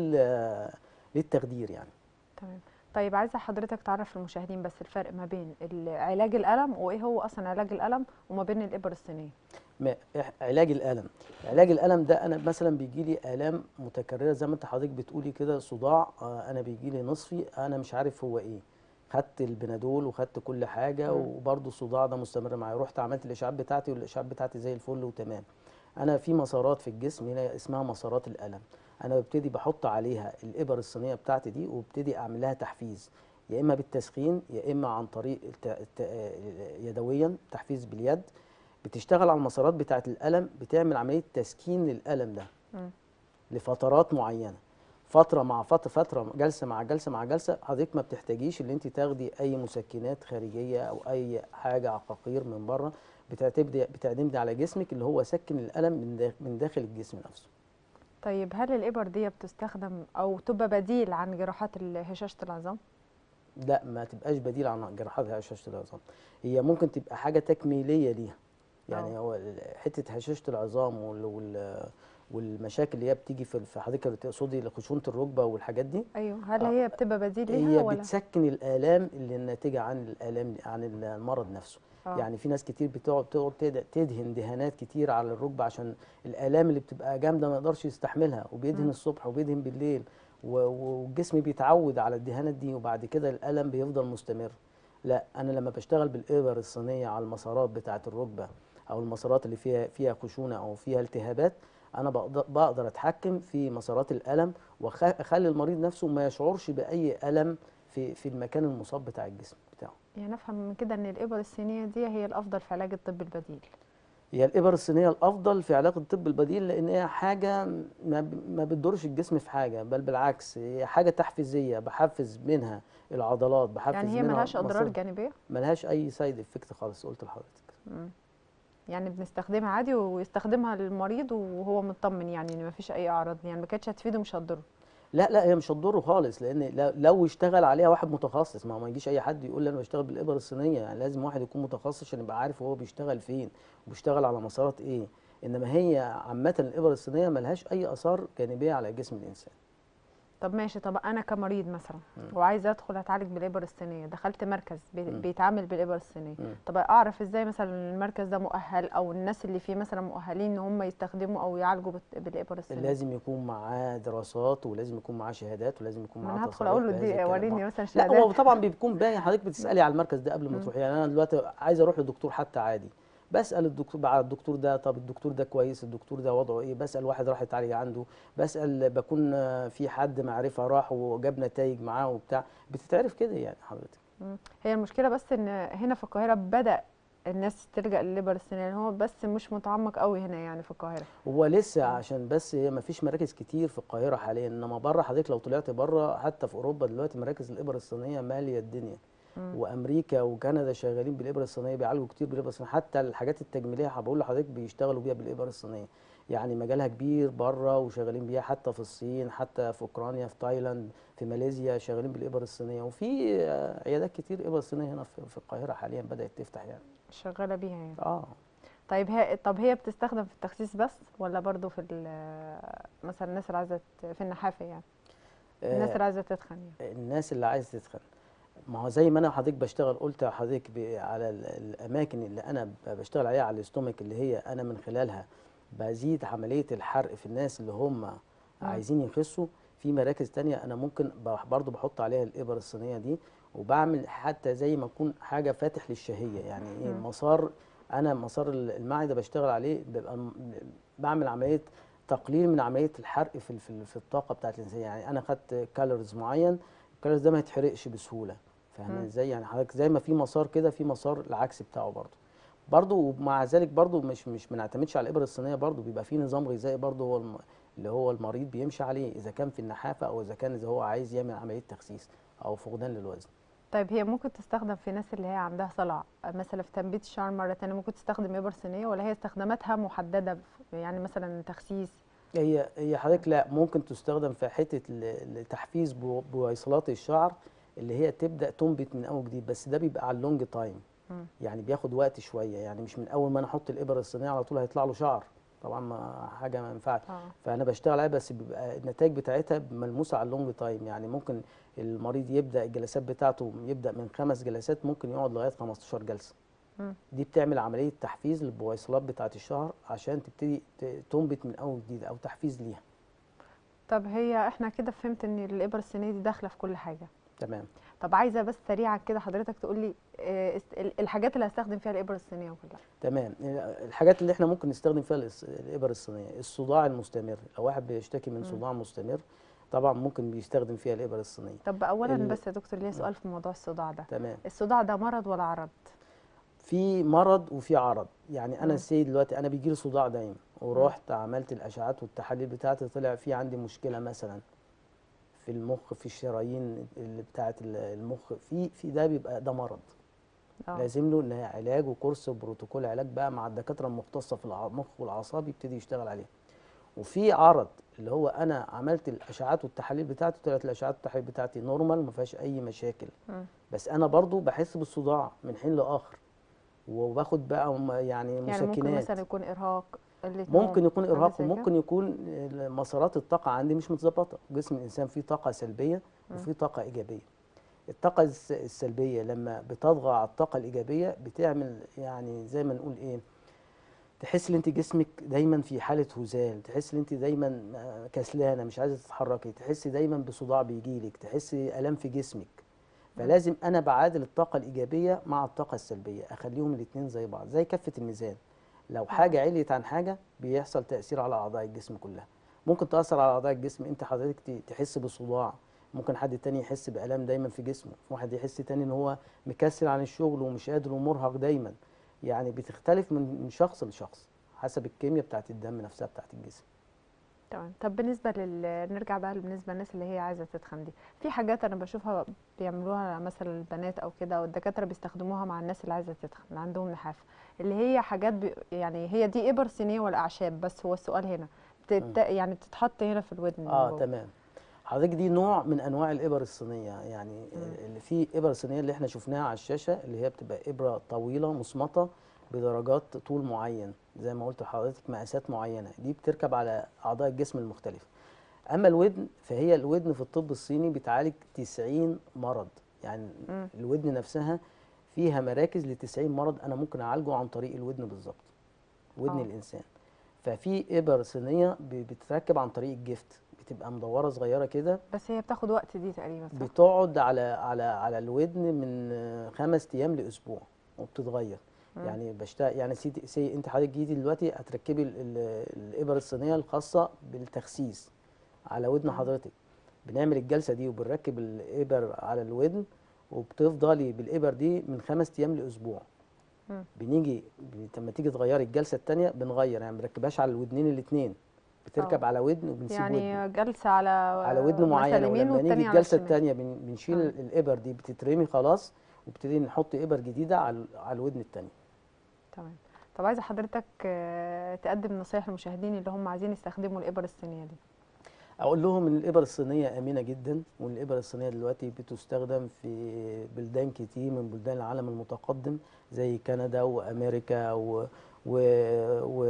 لل للتخدير يعني تمام طيب عايزه حضرتك تعرف المشاهدين بس الفرق ما بين ال- علاج الالم وايه هو اصلا علاج الالم وما بين الابر الصينيه ما إح- علاج الالم علاج الالم ده انا مثلا بيجي لي الام متكرره زي ما انت حضرتك بتقولي كده صداع آه، انا بيجي لي نصفي انا مش عارف هو ايه خدت البنادول وخدت كل حاجه مم. وبرضه الصداع ده مستمر معايا رحت عملت الاشعاعات بتاعتي والاشعاعات بتاعتي زي الفل وتمام انا في مسارات في الجسم هنا اسمها مسارات الالم انا ببتدي بحط عليها الابر الصينيه بتاعتي دي وببتدي اعمل لها تحفيز يا اما بالتسخين يا اما عن طريق الت... الت... يدويا تحفيز باليد بتشتغل على المسارات بتاعه الالم بتعمل عمليه تسكين للالم ده مم. لفترات معينه فتره مع فتره فتره جلسه مع جلسه مع جلسه حضرتك ما بتحتاجيش ان انت تاخدي اي مسكنات خارجيه او اي حاجه عقاقير من بره بتعتمدي بتعتمدي على جسمك اللي هو سكن الالم من داخل, من داخل الجسم نفسه طيب هل الابر دي بتستخدم او تبقى بديل عن جراحات ال- هشاشه العظام لا ما تبقاش بديل عن جراحات هشاشه العظام هي ممكن تبقى حاجه تكميليه ليها يعني آه. هو ال- حته هشاشه العظام وال وال والمشاكل اللي هي بتيجي في في حضرتك اللي تقصدي خشونه الركبه والحاجات دي ايوه هل آه. هي بتبقى بديل هي ليها ولا بتسكن الالام اللي الناتجه عن الالام عن المرض نفسه آه. يعني في ناس كتير بتقعد تقعد تد- تدهن دهانات كتير على الركبه عشان الالام اللي بتبقى جامده ما يقدرش يستحملها وبيدهن مم. الصبح الصبح وبيدهن بالليل و- و- والجسم بيتعود على الدهانات دي وبعد كده الالم بيفضل مستمر لا انا لما بشتغل بالابر الصينيه على المسارات بتاعه الركبه او المسارات اللي فيها فيها خشونه او فيها التهابات انا بقدر, بقدر اتحكم في مسارات الالم واخلي المريض نفسه ما يشعرش باي الم في في المكان المصاب بتاع الجسم بتاعه يعني نفهم من كده ان الابر الصينيه دي هي الافضل في علاج الطب البديل هي الابر الصينيه الافضل في علاج الطب البديل لان هي حاجه ما ب- ما بتضرش الجسم في حاجه بل بالعكس هي حاجه تحفيزيه بحفز منها العضلات بحفز يعني هي منها ملهاش اضرار مصادر- جانبيه ملهاش اي سايد افكت خالص قلت لحضرتك مم. يعني بنستخدمها عادي ويستخدمها المريض وهو مطمن يعني ان مفيش اي اعراض يعني ما كانتش هتفيده مش هتضره لا لا هي مش هتضره خالص لان ل- لو اشتغل عليها واحد متخصص ما هو ما يجيش اي حد يقول لي انا بشتغل بالابر الصينيه يعني لازم واحد يكون متخصص عشان يبقى عارف هو بيشتغل فين وبيشتغل على مسارات ايه انما هي عامه الابر الصينيه ملهاش اي اثار جانبيه على جسم الانسان طب ماشي طب انا كمريض مثلا وعايزه ادخل اتعالج بالابر الصينيه دخلت مركز بي- مم. بيتعامل بالابر الصينيه مم. طب اعرف ازاي مثلا المركز ده مؤهل او الناس اللي فيه مثلا مؤهلين ان هم يستخدموا او يعالجوا بت- بالابر الصينيه لازم يكون معاه دراسات ولازم يكون معاه شهادات ولازم يكون ما معاه انا هدخل تصاريح اقول له بهذا دي الكلام. وريني مثلا لا هو شهادات طبعا بيكون باين حضرتك بتسالي على المركز ده قبل ما تروحي يعني انا دلوقتي عايز اروح لدكتور حتى عادي بسال الدكتور على الدكتور ده طب الدكتور ده كويس الدكتور ده وضعه ايه بسال واحد راح يتعالج عنده بسال بكون آه، في حد معرفه راح وجاب نتائج معاه وبتاع بتتعرف كده يعني حضرتك مم. هي المشكله بس ان هنا في القاهره بدا الناس تلجا للابر الصينيه يعني هو بس مش متعمق قوي هنا يعني في القاهره هو لسه عشان بس هي ما فيش مراكز كتير في القاهره حاليا انما بره حضرتك لو طلعت بره حتى في اوروبا دلوقتي مراكز الابر الصينيه ماليه الدنيا مم. وامريكا وكندا شغالين بالابره الصينيه بيعالجوا كتير بالابره الصينيه حتى الحاجات التجميليه بقول لحضرتك بيشتغلوا بيها بالابره الصينيه يعني مجالها كبير بره وشغالين بيها حتى في الصين حتى في اوكرانيا في تايلاند في ماليزيا شغالين بالابر الصينيه وفي آه، عيادات كتير ابر صينيه هنا في في القاهره حاليا بدات تفتح يعني شغاله بيها يعني اه طيب هي طب هي بتستخدم في التخسيس بس ولا برضو في ال- مثلا الناس اللي عايزه ت- في النحافه يعني الناس آه، اللي عايزه تتخن يعني الناس اللي عايز تتخن ما هو زي ما انا حضرتك بشتغل قلت لحضرتك ب- على ال- الاماكن اللي انا ب- بشتغل عليها على الاستومك اللي هي انا من خلالها بزيد عمليه الحرق في الناس اللي هم عايزين يخسوا في مراكز تانية انا ممكن ب- برضو بحط عليها الابر الصينيه دي وبعمل حتى زي ما يكون حاجه فاتح للشهيه يعني ايه مم. مسار انا مسار ال- المعده بشتغل عليه ببقى م- بعمل عمليه تقليل من عمليه الحرق في ال- في ال- في الطاقه بتاعت الانسان يعني انا خدت كالوريز معين الكالوريز ده ما يتحرقش بسهوله فاهم مم. ازاي يعني حضرتك زي ما في مسار كده في مسار العكس بتاعه برضو برضو ومع ذلك برضو مش مش بنعتمدش على الابر الصينيه برضو بيبقى في نظام غذائي برضو هو الم... اللي هو المريض بيمشي عليه اذا كان في النحافه او اذا كان اذا هو عايز يعمل عمليه تخسيس او فقدان للوزن طيب هي ممكن تستخدم في ناس اللي هي عندها صلع مثلا في تنبيت الشعر مره تانية ممكن تستخدم ابر صينيه ولا هي استخداماتها محدده ف- يعني مثلا تخسيس هي هي حضرتك لا ممكن تستخدم في حته ل- لتحفيز بو- بويصلات الشعر اللي هي تبدا تنبت من اول جديد بس ده بيبقى على اللونج تايم مم. يعني بياخد وقت شويه يعني مش من اول ما انا احط الابره الصينيه على طول هيطلع له شعر طبعا ما حاجه ما ينفعش اه فانا بشتغل عليها بس بيبقى النتائج بتاعتها ملموسه على اللونج تايم يعني ممكن المريض يبدا الجلسات بتاعته يبدا من خمس جلسات ممكن يقعد لغايه 15 جلسه مم. دي بتعمل عمليه تحفيز للبويصلات بتاعه الشعر عشان تبتدي ت- تنبت من اول جديد او تحفيز ليها طب هي احنا كده فهمت ان الابر الصينيه دي داخله في كل حاجه تمام طب عايزه بس سريعا كده حضرتك تقول لي آه، است- ال- الحاجات اللي هستخدم فيها الابر الصينيه كلها تمام الحاجات اللي احنا ممكن نستخدم فيها الإس- الابر الصينيه الصداع المستمر لو واحد بيشتكي من مم. صداع مستمر طبعا ممكن بيستخدم فيها الابر الصينيه طب اولا ال- بس يا دكتور ليا سؤال في موضوع الصداع ده تمام الصداع ده مرض ولا عرض في مرض وفي عرض يعني انا مم. السيد دلوقتي انا بيجي لي صداع دايما ورحت عملت الاشعاعات والتحاليل بتاعتي طلع في عندي مشكله مثلا في المخ في الشرايين اللي بتاعت ال- المخ في في ده بيبقى ده مرض اه لازم له ان هي علاج وكورس وبروتوكول علاج بقى مع الدكاتره المختصه في الع- المخ والاعصاب يبتدي يشتغل عليه وفي عرض اللي هو انا عملت الاشعاعات والتحاليل بتاعتي طلعت الاشعاعات والتحاليل بتاعتي نورمال ما فيهاش اي مشاكل مم. بس انا برضو بحس بالصداع من حين لاخر وباخد بقى م- يعني يعني ممكن مسكنات مثلا يكون ارهاق قله ممكن نوم، يكون حاجة ارهاق زي كده؟ وممكن يكون مسارات الطاقه عندي مش متظبطه جسم الانسان فيه طاقه سلبيه مم. وفيه طاقه ايجابيه الطاقه الس- السلبيه لما بتطغى على الطاقه الايجابيه بتعمل يعني زي ما نقول ايه تحس ان انت جسمك دايما في حاله هزال تحس ان انت دايما آه، كسلانه مش عايزه تتحركي تحسي دايما بصداع بيجيلك تحسي الام في جسمك فلازم انا بعادل الطاقه الايجابيه مع الطاقه السلبيه اخليهم الاثنين زي بعض زي كفه الميزان لو حاجه عليت عن حاجه بيحصل تاثير على اعضاء الجسم كلها ممكن تاثر على اعضاء الجسم انت حضرتك ت- تحس بصداع ممكن حد تاني يحس بالام دايما في جسمه واحد يحس تاني ان هو مكسل عن الشغل ومش قادر ومرهق دايما يعني بتختلف من من شخص لشخص حسب الكيمياء بتاعت الدم نفسها بتاعت الجسم تمام طب بالنسبه لل نرجع بقى بالنسبه للناس اللي هي عايزه تتخن دي في حاجات انا بشوفها بيعملوها مثلا البنات او كده والدكاتره بيستخدموها مع الناس اللي عايزه تتخن اللي عندهم نحافه اللي هي حاجات بي يعني هي دي ابر صينيه ولا اعشاب بس هو السؤال هنا بتت... يعني بتتحط هنا في الودن من اه جوه. تمام حضرتك دي نوع من انواع الابر الصينيه يعني اللي في ابر صينيه اللي احنا شفناها على الشاشه اللي هي بتبقى ابره طويله مصمطه بدرجات طول معين زي ما قلت لحضرتك مقاسات معينه دي بتركب على اعضاء الجسم المختلفه اما الودن فهي الودن في الطب الصيني بتعالج 90 مرض يعني مم. الودن نفسها فيها مراكز ل 90 مرض انا ممكن اعالجه عن طريق الودن بالظبط ودن آه. الانسان ففي ابر صينيه ب- بتتركب عن طريق الجفت بتبقى مدوره صغيره كده بس هي بتاخد وقت دي تقريبا صح؟ بتقعد على على على الودن من آه، خمس ايام لاسبوع وبتتغير مم. يعني بشتغل يعني سي, سي انت حضرتك جيتي دلوقتي هتركبي ال- ال- الابر الصينيه الخاصه بالتخسيس على ودن مم. حضرتك بنعمل الجلسه دي وبنركب الابر على الودن وبتفضلي بالابر دي من خمس ايام لاسبوع مم. بنيجي ب- لما تيجي تغيري الجلسه الثانيه بنغير يعني ما بنركبهاش على الودنين الاثنين بتركب آه. على ودن وبنسيب ودن يعني جلسه على على ودن مثلا معينه اليمين ولما نيجي والتانية على الجلسه الشمال. الثانيه بنشيل آه. الابر دي بتترمي خلاص وبتبتدي نحط ابر جديده على على الودن الثانيه تمام طب عايزه حضرتك آه، تقدم نصايح للمشاهدين اللي هم عايزين يستخدموا الابر الصينيه دي اقول لهم ان الابر الصينيه امنه جدا وان الابر الصينيه دلوقتي بتستخدم في بلدان كتير من بلدان العالم المتقدم زي كندا وامريكا و و و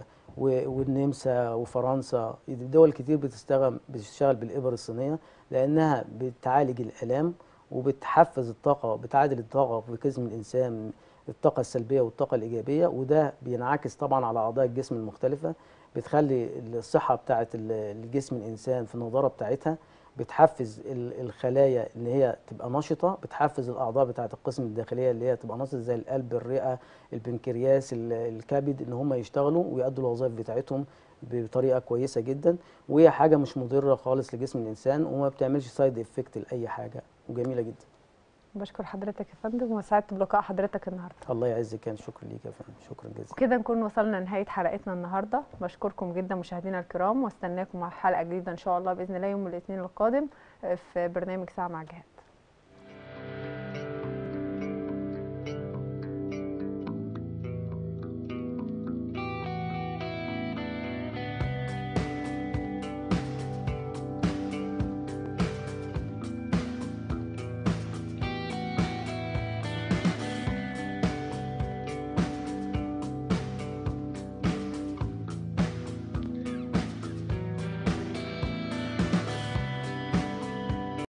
و والنمسا وفرنسا دول كتير بتشتغل بتشتغل بالابر الصينيه لانها بتعالج الالام وبتحفز الطاقه بتعادل الطاقه في جسم الانسان الطاقه السلبيه والطاقه الايجابيه وده بينعكس طبعا على اعضاء الجسم المختلفه بتخلي الصحه بتاعه ال- الجسم الانسان في النضاره بتاعتها بتحفز ال- الخلايا ان هي تبقى نشطه بتحفز الاعضاء بتاعه القسم الداخليه اللي هي تبقى نشطه زي القلب الرئه البنكرياس ال- الكبد ان هم يشتغلوا ويأدوا الوظائف بتاعتهم بطريقه كويسه جدا وهي حاجه مش مضره خالص لجسم الانسان وما بتعملش سايد افكت لاي حاجه وجميله جدا بشكر حضرتك يا فندم وسعدت بلقاء حضرتك النهارده الله يعزك كان شكرا ليك يا فندم شكرا جزيلا وكده نكون وصلنا لنهايه حلقتنا النهارده بشكركم جدا مشاهدينا الكرام واستناكم مع حلقه جديده ان شاء الله باذن الله يوم الاثنين القادم آه، في برنامج ساعه مع جهاد